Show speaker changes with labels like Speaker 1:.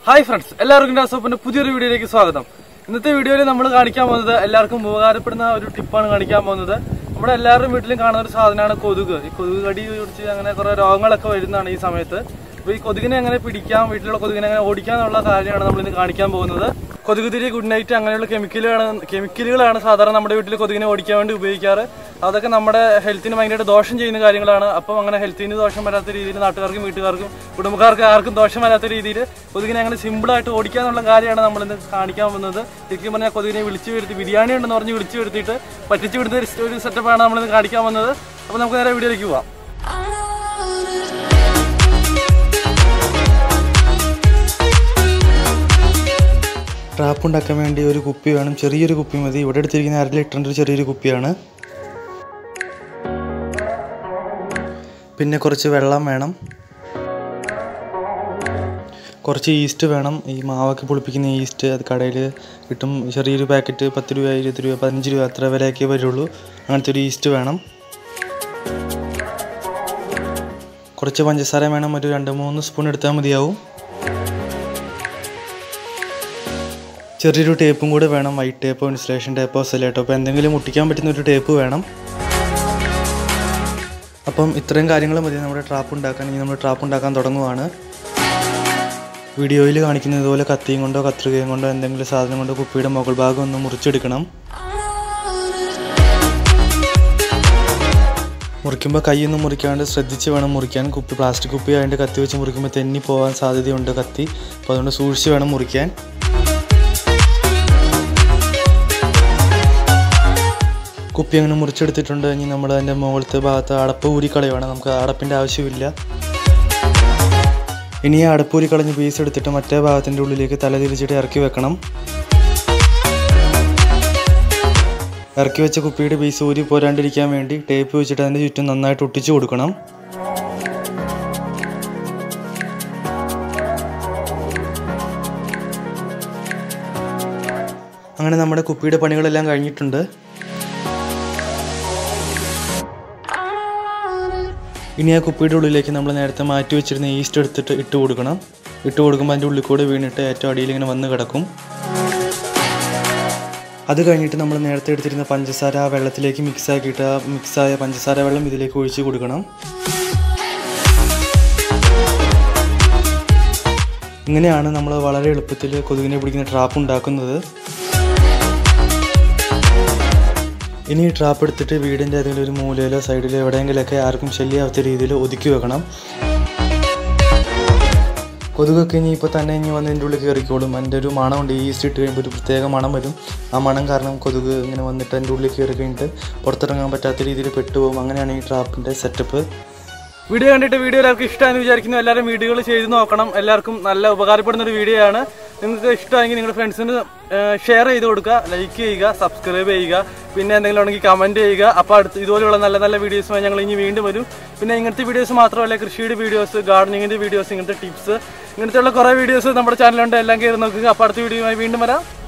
Speaker 1: hi friends എല്ലാവർക്കും ഡാസോപ്പിന്റെ പുതിയൊരു വീഡിയോയിലേക്ക് സ്വാഗതം ഇന്നത്തെ വീഡിയോയിൽ നമ്മൾ കാണിക്കാൻ പോകുന്നത് എല്ലാവർക്കും ഉപകാരപ്പെടുന്ന ഒരു ടിപ്പാണ് കാണിക്കാൻ പോകുന്നത് നമ്മുടെ എല്ലാവരുടെയും വീട്ടിലും കാണുന്ന ഒരു സാധനമാണ് കൊതുക് ഈ കൊതുക് കടി പിടിച്ച് അങ്ങനെ കുറെ രോഗങ്ങളൊക്കെ വരുന്നതാണ് ഈ സമയത്ത് അപ്പോൾ ഈ കൊതുകിനെ എങ്ങനെ പിടിക്കാം വീട്ടിലുള്ള കൊതുകിനെ എങ്ങനെ ഓടിക്കാം എന്നുള്ള കാര്യമാണ് നമ്മൾ ഇന്ന് കാണിക്കാൻ പോകുന്നത് കൊതുക് തിരി ഗുഡ് നൈറ്റ് അങ്ങനെയുള്ള കെമിക്കലുകളാണ് കെമിക്കലുകളാണ് സാധാരണ നമ്മുടെ വീട്ടിൽ കൊതുകിനെ ഓടിക്കാൻ വേണ്ടി ഉപയോഗിക്കാറ് അതൊക്കെ നമ്മുടെ ഹെൽത്തിന് ഭയങ്കരമായിട്ട് ദോഷം ചെയ്യുന്ന കാര്യങ്ങളാണ് അപ്പം അങ്ങനെ ഹെൽത്തിന് ദോഷം വരാത്ത രീതിയിൽ നാട്ടുകാർക്കും വീട്ടുകാർക്കും കുടുംബക്കാർക്കും ആർക്കും ദോഷം വരാത്ത രീതിയിൽ കൊതുകിനെ അങ്ങനെ സിമ്പിളായിട്ട് ഓടിക്കാന്നുള്ള കാര്യമാണ് നമ്മളിന്ന് കാണിക്കാൻ പോകുന്നത് ശരിക്കും പറഞ്ഞാൽ കൊതുകിനെ വിളിച്ചു വരുത്തി ബിരിയാണി ഉണ്ടെന്ന് പറഞ്ഞ് വിളിച്ചു വരുത്തിയിട്ട് പറ്റിച്ചു വിടുന്ന ഒരു- ഒരു സെറ്റപ്പാണ് നമ്മളിന്ന് കാണിക്കാൻ വന്നത് അപ്പോൾ നമുക്ക് നേരെ വീഡിയോയിലേക്ക് പോവാം
Speaker 2: ട്രാപ്പ് ഉണ്ടാക്കാൻ വേണ്ടി ഒരു കുപ്പി വേണം ചെറിയൊരു കുപ്പി മതി ഇവിടെ എടുത്തിരിക്കുന്ന അര ലിറ്ററിൻ്റെ ഒരു ചെറിയൊരു കുപ്പിയാണ് പിന്നെ കുറച്ച് വെള്ളം വേണം കുറച്ച് ഈസ്റ്റ് വേണം ഈ മാവൊക്കെ പുളിപ്പിക്കുന്ന ഈസ്റ്റ് അത് കടയിൽ കിട്ടും ചെറിയൊരു പാക്കറ്റ് പത്ത് രൂപ ഇരുപത് രൂപ പതിനഞ്ച് രൂപ അത്ര വിലയൊക്കെ വരുള്ളൂ അങ്ങനത്തെ ഒരു ഈസ്റ്റ് വേണം കുറച്ച് പഞ്ചസാര വേണം ഒരു രണ്ട് മൂന്ന് സ്പൂൺ എടുത്താൽ മതിയാവും ചെറിയൊരു ടേപ്പും കൂടെ വേണം വൈറ്റ് ടേപ്പോ ഇൻസുലേഷൻ ടേപ്പോ സെലേട്ടോ അപ്പോൾ എന്തെങ്കിലും ഒട്ടിക്കാൻ പറ്റുന്ന ഒരു ടേപ്പ് വേണം അപ്പം ഇത്രയും കാര്യങ്ങൾ മതി നമ്മുടെ ട്രാപ്പ് ഉണ്ടാക്കാൻ ഇനി നമ്മൾ ട്രാപ്പ് ഉണ്ടാക്കാൻ തുടങ്ങുവാണ് വീഡിയോയിൽ കാണിക്കുന്നത് പോലെ കത്തിയും കൊണ്ടോ കത്രികയും കൊണ്ടോ എന്തെങ്കിലും സാധനം കൊണ്ടോ കുപ്പിയുടെ മുകൾ ഭാഗം ഒന്ന് മുറിച്ചെടുക്കണം മുറിക്കുമ്പോൾ കൈയൊന്നും മുറിക്കാണ്ട് ശ്രദ്ധിച്ച് വേണം മുറിക്കാൻ കുപ്പി പ്ലാസ്റ്റിക് കുപ്പി ആയതുകൊണ്ട് കത്തി വെച്ച് മുറിക്കുമ്പോൾ തെന്നി പോകാൻ സാധ്യതയുണ്ട് കത്തി അപ്പോൾ അതുകൊണ്ട് സൂക്ഷിച്ച് വേണം മുറിക്കാൻ കുപ്പി അങ്ങനെ മുറിച്ചെടുത്തിട്ടുണ്ട് ഇനി നമ്മൾ അതിൻ്റെ മുകളിലത്തെ ഭാഗത്ത് അടപ്പ് ഊരിക്കളയുവാണ് നമുക്ക് അടപ്പിൻ്റെ ആവശ്യമില്ല ഇനി ഈ അടപ്പ് ഊരിക്കളഞ്ഞ് പീസ് എടുത്തിട്ട് മറ്റേ ഭാഗത്തിൻ്റെ ഉള്ളിലേക്ക് തല തിരിച്ചിട്ട് ഇറക്കി വെക്കണം ഇറക്കി വെച്ച കുപ്പിയുടെ പീസ് ഊരി പോരാണ്ടിരിക്കാൻ വേണ്ടി ടേപ്പ് വെച്ചിട്ട് അതിൻ്റെ ചുറ്റും നന്നായിട്ട് ഒട്ടിച്ചു കൊടുക്കണം അങ്ങനെ നമ്മുടെ കുപ്പിയുടെ പണികളെല്ലാം കഴിഞ്ഞിട്ടുണ്ട് ഇനി ആ കുപ്പിയുടെ ഉള്ളിലേക്ക് നമ്മൾ നേരത്തെ മാറ്റി വെച്ചിരുന്ന ഈസ്റ്റ് എടുത്തിട്ട് ഇട്ട് കൊടുക്കണം ഇട്ട് കൊടുക്കുമ്പോൾ അതിൻ്റെ ഉള്ളിൽ കൂടെ വീണിട്ട് ഏറ്റവും അടിയിൽ ഇങ്ങനെ വന്ന് കിടക്കും അത് കഴിഞ്ഞിട്ട് നമ്മൾ നേരത്തെ എടുത്തിരുന്ന പഞ്ചസാര ആ വെള്ളത്തിലേക്ക് മിക്സ് ആക്കിയിട്ട് ആ മിക്സായ പഞ്ചസാര വെള്ളം ഇതിലേക്ക് ഒഴിച്ച് കൊടുക്കണം ഇങ്ങനെയാണ് നമ്മൾ വളരെ എളുപ്പത്തിൽ കൊതുകിനെ പിടിക്കുന്ന ട്രാപ്പ് ഉണ്ടാക്കുന്നത് ഇനി ഈ ട്രാപ്പ് എടുത്തിട്ട് വീടിൻ്റെ ഏതെങ്കിലും ഒരു മൂലയിലോ സൈഡിലോ എവിടെയെങ്കിലുമൊക്കെ ആർക്കും ശല്യമാവാത്ത രീതിയിൽ ഒതുക്കി വെക്കണം കൊതുകൊക്കെ ഇനി ഇപ്പോൾ തന്നെ ഇനി വന്ന് ഇതിൻ്റെ ഉള്ളിൽ കയറിക്കോളും അതിൻ്റെ ഒരു മണമുണ്ട് ഈസ്റ്റ് ഇട്ട് കഴിയുമ്പോൾ ഒരു പ്രത്യേക മണം വരും ആ മണം കാരണം കൊതുക് ഇങ്ങനെ വന്നിട്ട് അതിൻ്റെ ഉള്ളിൽ കയറി കഴിഞ്ഞിട്ട് പുറത്തിറങ്ങാൻ പറ്റാത്ത രീതിയിൽ പെട്ടുപോകും അങ്ങനെയാണ് ഈ ട്രാപ്പിൻ്റെ സെറ്റപ്പ്
Speaker 1: വീഡിയോ കണ്ടിട്ട് വീഡിയോ എല്ലാവർക്കും ഇഷ്ടമാണെന്ന് വിചാരിക്കുന്നു എല്ലാവരും വീഡിയോകൾ ചെയ്ത് നോക്കണം എല്ലാവർക്കും നല്ല ഉപകാരപ്പെടുന്ന ഒരു വീഡിയോ ആണ് നിങ്ങൾക്ക് ഇഷ്ടമായെങ്കിൽ നിങ്ങളുടെ ഫ്രണ്ട്സിന് ഷെയർ ചെയ്ത് കൊടുക്കുക ലൈക്ക് ചെയ്യുക സബ്സ്ക്രൈബ് ചെയ്യുക പിന്നെ എന്തെങ്കിലും ഉണ്ടെങ്കിൽ കമൻറ്റ് ചെയ്യുക അപ്പോൾ അടുത്ത് ഇതുപോലെയുള്ള നല്ല നല്ല വീഡിയോസുമായി ഞങ്ങൾ ഇനി വീണ്ടും വരും പിന്നെ ഇങ്ങനത്തെ വീഡിയോസ് മാത്രമല്ല കൃഷിയുടെ വീഡിയോസ് ഗാർഡനിങ്ങിൻ്റെ വീഡിയോസ് ഇങ്ങനത്തെ ടിപ്സ് ഇങ്ങനത്തെയുള്ള കുറേ വീഡിയോസ് നമ്മുടെ ചാനലുണ്ട് എല്ലാം കയറി നോക്കുക അപ്പോൾ അടുത്ത വീഡിയോയുമായി വീണ്ടും വരാം